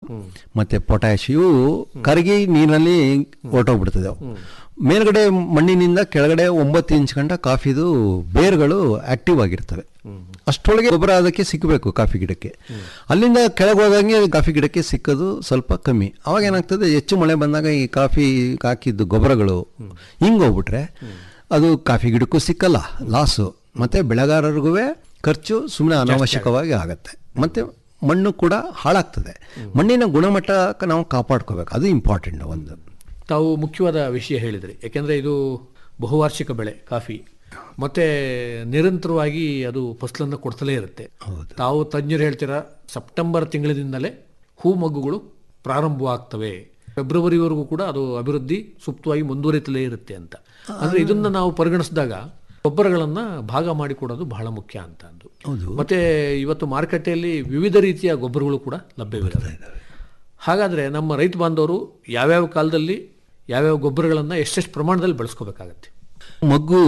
ಮತ್ತೆ ಪೊಟ್ಯಾಶ್ ಇವು ಕರಗಿ ನೀರಿನಲ್ಲಿ ಹೊರಟೋಗ್ಬಿಡ್ತದೆ ಅವು. ಮೇಲ್ಗಡೆ ಮಣ್ಣಿನಿಂದ ಕೆಳಗಡೆ ಒಂಬತ್ತು ಇಂಚ್ ಗಂಟ ಕಾಫಿದು ಬೇರ್ಗಳು ಆಕ್ಟಿವ್ ಆಗಿರ್ತವೆ ಅಷ್ಟರೊಳಗೆ ಗೊಬ್ಬರ ಅದಕ್ಕೆ ಸಿಕ್ಕಬೇಕು ಕಾಫಿ ಗಿಡಕ್ಕೆ ಅಲ್ಲಿಂದ ಕೆಳಗೆ ಹೋದಂಗೆ ಕಾಫಿ ಗಿಡಕ್ಕೆ ಸಿಕ್ಕೋದು ಸ್ವಲ್ಪ ಕಮ್ಮಿ ಅವಾಗ ಏನಾಗ್ತದೆ ಹೆಚ್ಚು ಮಳೆ ಬಂದಾಗ ಈ ಕಾಫಿ ಹಾಕಿದ್ದು ಗೊಬ್ಬರಗಳು ಹಿಂಗೋಗ್ಬಿಟ್ರೆ ಅದು ಕಾಫಿ ಗಿಡಕ್ಕೂ ಸಿಕ್ಕಲ್ಲ ಲಾಸು ಮತ್ತೆ ಬೆಳೆಗಾರರಿಗೂ ಖರ್ಚು ಸುಮ್ಮನೆ ಅನಾವಶ್ಯಕವಾಗಿ ಆಗತ್ತೆ ಮತ್ತೆ ಮಣ್ಣು ಕೂಡ ಹಾಳಾಗ್ತದೆ ಮಣ್ಣಿನ ಗುಣಮಟ್ಟ ನಾವು ಕಾಪಾಡ್ಕೋಬೇಕು ಅದು ಇಂಪಾರ್ಟೆಂಟ್ ಒಂದು ತಾವು ಮುಖ್ಯವಾದ ವಿಷಯ ಹೇಳಿದ್ರಿ ಯಾಕೆಂದರೆ ಇದು ಬಹುವಾರ್ಷಿಕ ಬೆಳೆ ಕಾಫಿ ಮತ್ತೆ ನಿರಂತರವಾಗಿ ಅದು ಫಸಲನ್ನು ಕೊಡ್ತಲೇ ಇರುತ್ತೆ ತಾವು ತಜ್ಞರು ಹೇಳ್ತೀರಾ ಸೆಪ್ಟೆಂಬರ್ ತಿಂಗಳಿನಿಂದಲೇ ಹೂ ಮಗ್ಗುಗಳು ಪ್ರಾರಂಭವಾಗ್ತವೆ ಫೆಬ್ರವರಿವರೆಗೂ ಕೂಡ ಅದು ಅಭಿವೃದ್ಧಿ ಸೂಕ್ತವಾಗಿ ಮುಂದುವರಿತಲೇ ಇರುತ್ತೆ ಅಂತ ಅಂದ್ರೆ ಇದನ್ನ ನಾವು ಪರಿಗಣಿಸಿದಾಗ ಗೊಬ್ಬರಗಳನ್ನ ಭಾಗ ಮಾಡಿಕೊಡೋದು ಬಹಳ ಮುಖ್ಯ ಅಂತ ಅಂದು ಮತ್ತೆ ಇವತ್ತು ಮಾರುಕಟ್ಟೆಯಲ್ಲಿ ವಿವಿಧ ರೀತಿಯ ಗೊಬ್ಬರಗಳು ಕೂಡ ಲಭ್ಯವಿರ್ತವೆ ಹಾಗಾದ್ರೆ ನಮ್ಮ ರೈತ ಬಾಂಧವರು ಯಾವ್ಯಾವ ಕಾಲದಲ್ಲಿ ಯಾವ್ಯಾವ ಗೊಬ್ಬರಗಳನ್ನ ಎಷ್ಟೆಷ್ಟು ಪ್ರಮಾಣದಲ್ಲಿ ಬಳಸ್ಕೋಬೇಕಾಗತ್ತೆ ಮಗ್ಗು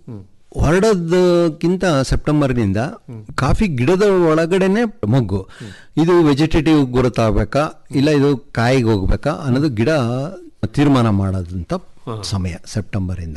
ಹೊರಡೋದಕ್ಕಿಂತ ಸೆಪ್ಟೆಂಬರ್ನಿಂದ ಕಾಫಿ ಗಿಡದ ಒಳಗಡೆನೆ ಮಗ್ಗು ಇದು ವೆಜಿಟೇಟಿವ್ ಗುರುತಾಗಬೇಕಾ ಇಲ್ಲ ಇದು ಕಾಯಿಗೆ ಹೋಗ್ಬೇಕಾ ಅನ್ನೋದು ಗಿಡ ತೀರ್ಮಾನ ಮಾಡೋದಂತ ಸಮಯ ಸೆಪ್ಟೆಂಬರಿಂದ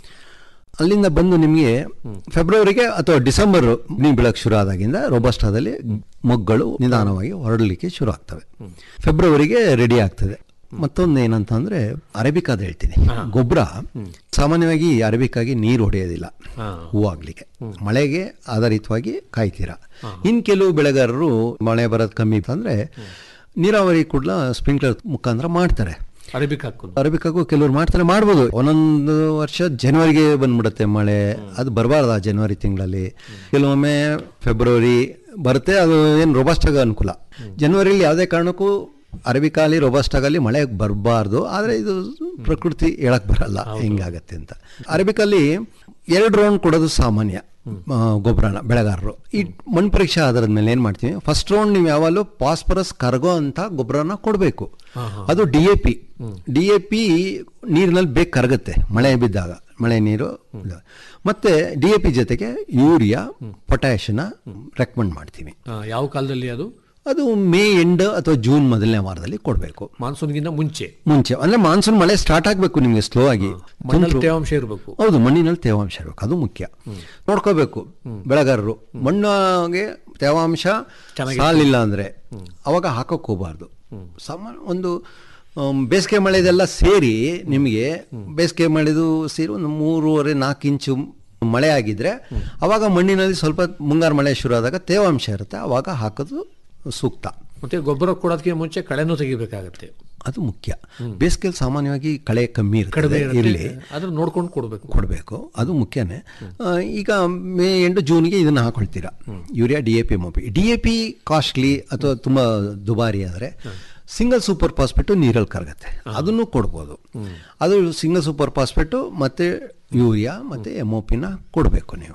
ಅಲ್ಲಿಂದ ಬಂದು ನಿಮಗೆ ಫೆಬ್ರವರಿಗೆ ಅಥವಾ ಡಿಸೆಂಬರ್ ನೀವು ಬೆಳಕ್ ಶುರು ಆದಾಗಿಂದ ರೋಬಸ್ಟಾದಲ್ಲಿ ಮೊಗ್ಗಳು ನಿಧಾನವಾಗಿ ಹೊರಡಲಿಕ್ಕೆ ಶುರು ಆಗ್ತವೆ ಫೆಬ್ರವರಿಗೆ ರೆಡಿ ಆಗ್ತದೆ ಮತ್ತೊಂದು ಏನಂತ ಅಂದ್ರೆ ಅರೇಬಿಕಾದ ಹೇಳ್ತೀನಿ ಗೊಬ್ಬರ ಸಾಮಾನ್ಯವಾಗಿ ಅರೇಬಿಕಾಗಿ ನೀರು ಹೊಡೆಯೋದಿಲ್ಲ ಹೂವಾಗ್ಲಿಕ್ಕೆ ಮಳೆಗೆ ಆಧಾರಿತವಾಗಿ ಕಾಯ್ತೀರಾ ಇನ್ ಕೆಲವು ಬೆಳೆಗಾರರು ಮಳೆ ಬರೋದು ಕಮ್ಮಿ ಅಂದ್ರೆ ನೀರಾವರಿ ಕೂಡ ಸ್ಪ್ರಿಂಕ್ಲರ್ ಮುಖಾಂತರ ಮಾಡ್ತಾರೆ ಅರೇಬಿಕ್ ಹಾಕೋದು ಅರೇಬಿಕಾಗೂ ಕೆಲವ್ರು ಮಾಡ್ತಾರೆ ಮಾಡ್ಬೋದು ಒಂದೊಂದು ವರ್ಷ ಜನವರಿಗೆ ಬಂದ್ಬಿಡುತ್ತೆ ಮಳೆ ಅದು ಬರಬಾರ್ದು ಆ ಜನವರಿ ತಿಂಗಳಲ್ಲಿ ಕೆಲವೊಮ್ಮೆ ಫೆಬ್ರವರಿ ಬರುತ್ತೆ ಅದು ಏನು ರೋಬಸ್ಟಾಗ ಅನುಕೂಲ ಜನವರಿಲಿ ಯಾವುದೇ ಕಾರಣಕ್ಕೂ ಅರೇಬಿಕಾಲಿ ರೋಬಸ್ಟಾಗಲಿ ಮಳೆ ಬರಬಾರ್ದು ಆದರೆ ಇದು ಪ್ರಕೃತಿ ಹೇಳಕ್ ಬರಲ್ಲ ಹಿಂಗಾಗತ್ತೆ ಅಂತ ಅರೇಬಿಕಲ್ಲಿ ಎರಡು ರೌಂಡ್ ಕೊಡೋದು ಸಾಮಾನ್ಯ ಆ, ಗೊಬ್ಬರನ ಬೆಳೆಗಾರರು ಈ ಮಣ್ಣು ಪರೀಕ್ಷೆ ಆಧಾರದ ಮೇಲೆ ಏನು ಮಾಡ್ತೀವಿ ಫಸ್ಟ್ ರೌಂಡ್ ನೀವು ಯಾವಾಗಲೂ ಫಾಸ್ಫರಸ್ ಕರಗೋ ಅಂತ ಗೊಬ್ಬರನ ಕೊಡಬೇಕು ಅದು D A P D A P ನೀರಿನಲ್ಲಿ ಬೇಗ ಕರಗುತ್ತೆ ಮಳೆ ಬಿದ್ದಾಗ ಮಳೆ ನೀರು ಇದು. ಮತ್ತೆ ಡಿ ಎ ಪಿ ಜೊತೆಗೆ ಯೂರಿಯಾ ಪೊಟ್ಯಾಷನ ರೆಕಮೆಂಡ್ ಮಾಡ್ತೀವಿ ಆ, ಯಾವ ಕಾಲದಲ್ಲಿ ಅದು ಅದು ಮೇ ಎಂಡ್ ಅಥವಾ ಜೂನ್ ಮೊದಲನೇ ವಾರದಲ್ಲಿ ಕೊಡಬೇಕು ಮಾನ್ಸೂನ್ಗಿಂತ ಮುಂಚೆ ಮುಂಚೆ ಅಂದ್ರೆ ಮಾನ್ಸೂನ್ ಮಳೆ ಸ್ಟಾರ್ಟ್ ಆಗಬೇಕು ನಿಮಗೆ ಸ್ಲೋ ಆಗಿ ಮಣ್ಣಲ್ಲಿ ತುಂತುರು- ತೇವಾಂಶ ಇರಬೇಕು ಹೌದು ಮಣ್ಣಿನಲ್ಲಿ ತೇವಾಂಶ ಇರಬೇಕು ಅದು ಮುಖ್ಯ ನೋಡ್ಕೋಬೇಕು ಬೆಳೆಗಾರರು ಮಣ್ಣಿಗೆ ತೇವಾಂಶ ಸಾಲಿಲ್ಲ ಅಂದ್ರೆ ಅವಾಗ ಹಾಕಕ್ ಹೋಗ್ಬಾರ್ದು ಸಾಮಾನ್ಯ ಒಂದು ಆಮ್, ಬೇಸಿಗೆ ಮಳೆದೆಲ್ಲ ಸೇರಿ ನಿಮಗೆ ಬೇಸಿಗೆ ಮಳೆದು ಸೇರಿ ಒಂದು ಮೂರುವರೆ ನಾಲ್ಕು ಇಂಚು ಮಳೆ ಆಗಿದ್ರೆ ಅವಾಗ ಮಣ್ಣಿನಲ್ಲಿ ಸ್ವಲ್ಪ ಮುಂಗಾರು ಮಳೆ ಶುರು ಆದಾಗ ತೇವಾಂಶ ಇರುತ್ತೆ ಅವಾಗ ಹಾಕೋದು ಸೂಕ್ತ ಮತ್ತೆ ಗೊಬ್ಬರ ಕೊಡೋದಕ್ಕೆ ಮುಂಚೆ ಕಳೆನೂ ತೆಗಿಬೇಕಾಗತ್ತೆ ಅದು ಮುಖ್ಯ ಬೇಸಿಗೆಯಲ್ಲಿ ಸಾಮಾನ್ಯವಾಗಿ ಕಳೆ ಕಮ್ಮಿ ಕಡಿಮೆ ಇರ್ತದೆ ಇರಲಿ ಅದ್ರ ನೋಡ್ಕೊಂಡು ಕೊಡಬೇಕು ಕೊಡಬೇಕು ಅದು ಮುಖ್ಯನೇ ಆ, ಈಗ ಮೇ ಎಂಟು ಜೂನ್ಗೆ ಇದನ್ನು ಹಾಕೊಳ್ತೀರಾ urea D A P M O P D A P costly ಅಥವಾ ತುಂಬ ದುಬಾರಿ ಆದರೆ ಸಿಂಗಲ್ ಸೂಪರ್ ಫಾಸ್ಫೇಟು ನೀರಲ್ಲಿ ಕರಗತ್ತೆ ಅದನ್ನು ಕೊಡ್ಬೋದು ಅದು ಸಿಂಗಲ್ ಸೂಪರ್ ಫಾಸ್ಫೇಟು ಮತ್ತು ಯೂರಿಯಾ ಮತ್ತು ಎಮ್ ಒ ಪಿನ ಕೊಡಬೇಕು ನೀವು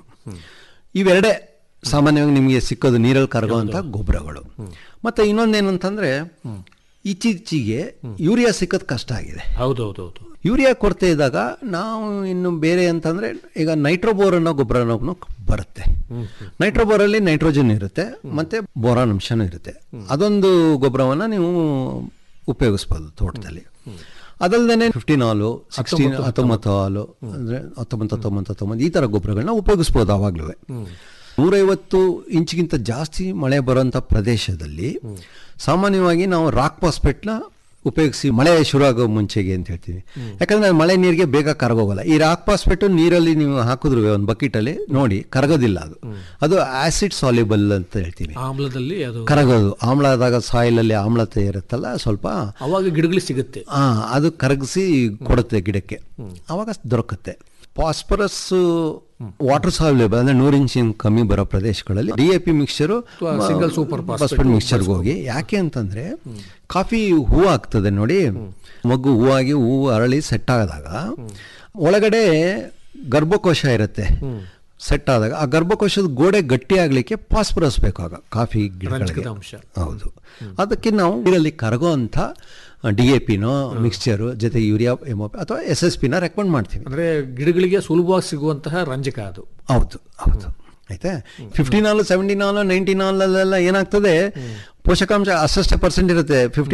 ಇವೆರಡೇ ಸಾಮಾನ್ಯವಾಗಿ ನಿಮಗೆ ಸಿಕ್ಕೋದು ನೀರಲ್ಲಿ ಕರಗುವಂಥ ಗೊಬ್ಬರಗಳು ಮತ್ತು ಇನ್ನೊಂದೇನಂತಂದರೆ ಇತ್ತೀಚೆಗೆ ಯೂರಿಯಾ ಸಿಕ್ಕೋದು ಕಷ್ಟ ಆಗಿದೆ ಹೌದೌದೌದು ಯೂರಿಯಾ ಕೊರತೆ ಇದ್ದಾಗ ನಾವು ಇನ್ನು ಬೇರೆ ಅಂತಂದ್ರೆ ಈಗ ನೈಟ್ರೋಬೋರ್ ಅನ್ನೋ ಗೊಬ್ಬರನೂ ಬರುತ್ತೆ ನೈಟ್ರೋಬೋರಲ್ಲಿ ನೈಟ್ರೋಜನ್ ಇರುತ್ತೆ ಮತ್ತೆ ಬೋರಾನ್ ಅಂಶನೂ ಇರುತ್ತೆ ಅದೊಂದು ಗೊಬ್ಬರವನ್ನ ನೀವು ಉಪಯೋಗಿಸ್ಬೋದು ತೋಟದಲ್ಲಿ ಅದಲ್ಲದೆ ಫಿಫ್ಟೀನ್ ಹಾಲು ಸಿಕ್ಸ್ಟೀನ್ ಹತ್ತೊಂಬತ್ತು ಹಾಲು ಅಂದ್ರೆ ಹತ್ತೊಂಬತ್ತು ಹತ್ತೊಂಬತ್ತು ಹತ್ತೊಂಬತ್ತು ಈ ಥರ ಗೊಬ್ಬರಗಳನ್ನ ಉಪಯೋಗಿಸ್ಬೋದು ಆವಾಗಲೂ ನೂರೈವತ್ತು ಇಂಚಿಗಿಂತ ಜಾಸ್ತಿ ಮಳೆ ಬರುವಂಥ ಪ್ರದೇಶದಲ್ಲಿ ಸಾಮಾನ್ಯವಾಗಿ ನಾವು ರಾಕ್ ಪಾಸ್ಪೆಟ್ನ ಉಪಯೋಗಿಸಿ ಮಳೆ ಶುರು ಆಗೋ ಮುಂಚೆಗೆ ಅಂತ ಹೇಳ್ತೀವಿ ಯಾಕಂದ್ರೆ ಮಳೆ ನೀರಿಗೆ ಬೇಗ ಕರಗೋಗಲ್ಲ ಈ ರಾಕ್ ಪಾಸ್ಪೆಟ್ ನೀರಲ್ಲಿ ನೀವು ಹಾಕಿದ್ರು ಒಂದು ಬಕೆಟಲ್ಲಿ ನೋಡಿ ಕರಗೋದಿಲ್ಲ ಅದು ಅದು ಆಸಿಡ್ ಸಾಲ್ಯುಬಲ್ ಅಂತ ಹೇಳ್ತೀವಿ ಆಮ್ಲದಲ್ಲಿ ಅದು ಕರಗೋದು ಆಮ್ಲ ಆದಾಗ ಸಾಯಿಲಲ್ಲಿ ಆಮ್ಲತೆ ಇರುತ್ತಲ್ಲ ಸ್ವಲ್ಪ ಅವಾಗ ಗಿಡಗಳಿಗೆ ಸಿಗುತ್ತೆ ಆ, ಅದು ಕರಗಿಸಿ ಕೊಡುತ್ತೆ ಗಿಡಕ್ಕೆ ಅವಾಗ ದೊರಕುತ್ತೆ ಫಾಸ್ಫರಸ್ ವಾಟರ್ ಸಾಲ್ಯುಬಲ್ ಅಂದ್ರೆ ನೂರು ಇಂಚಿನ ಕಮ್ಮಿ ಬರೋ ಪ್ರದೇಶಗಳಲ್ಲಿ D A P mixture single super phosphate phosphate ಮಿಕ್ಸ್ಚರ್ಗೆ ಹೋಗಿ ಯಾಕೆ ಅಂತಂದ್ರೆ ಕಾಫಿ ಹೂ ಆಗ್ತದೆ ನೋಡಿ ಮಗು ಹೂವಾಗಿ ಹೂವು ಅರಳಿ ಸೆಟ್ ಆದಾಗ ಒಳಗಡೆ ಗರ್ಭಕೋಶ ಇರುತ್ತೆ ಸೆಟ್ ಆದಾಗ ಆ ಗರ್ಭಕೋಶದ ಗೋಡೆ ಗಟ್ಟಿ ಆಗ್ಲಿಕ್ಕೆ ಫಾಸ್ಫರಸ್ ಬೇಕಾಗ ಕಾಫಿ ಗಿಡಗಳಿಗೆ ರಂಜಕದ ಅಂಶ ಹೌದು ಅದಕ್ಕೆ ನಾವು ನೀರಲ್ಲಿ ಕರಗೋ ಅಂತ ಡಿ ಎ ಪಿನೋ ಮಿಕ್ಸ್ಚರು ಜೊತೆ ಯೂರಿಯಾ ಎಮೋ ಅಥವಾ ಎಸ್ ಎಸ್ ಪಿನ ರೆಕಮೆಂಡ್ ಮಾಡ್ತೀವಿ ಅಂದ್ರೆ ಗಿಡಗಳಿಗೆ ಸುಲಭವಾಗಿ ಸಿಗುವಂತಹ ರಂಜಕ ಅದು ಹೌದು ಹೌದು ಆಯ್ತಾ ಫಿಫ್ಟೀನ್ ಹಾಲು ಸೆವೆಂಟೀನ್ ಹಾಲು ನೈನ್ಟೀನ್ ಹಾಲಲ್ಲೆಲ್ಲ ಏನಾಗ್ತದೆ ಪೋಷಕಾಂಶ ಅಷ್ಟಷ್ಟೇ ಪರ್ಸೆಂಟ್ ಇರುತ್ತೆ ಫಿಫ್ಟಿ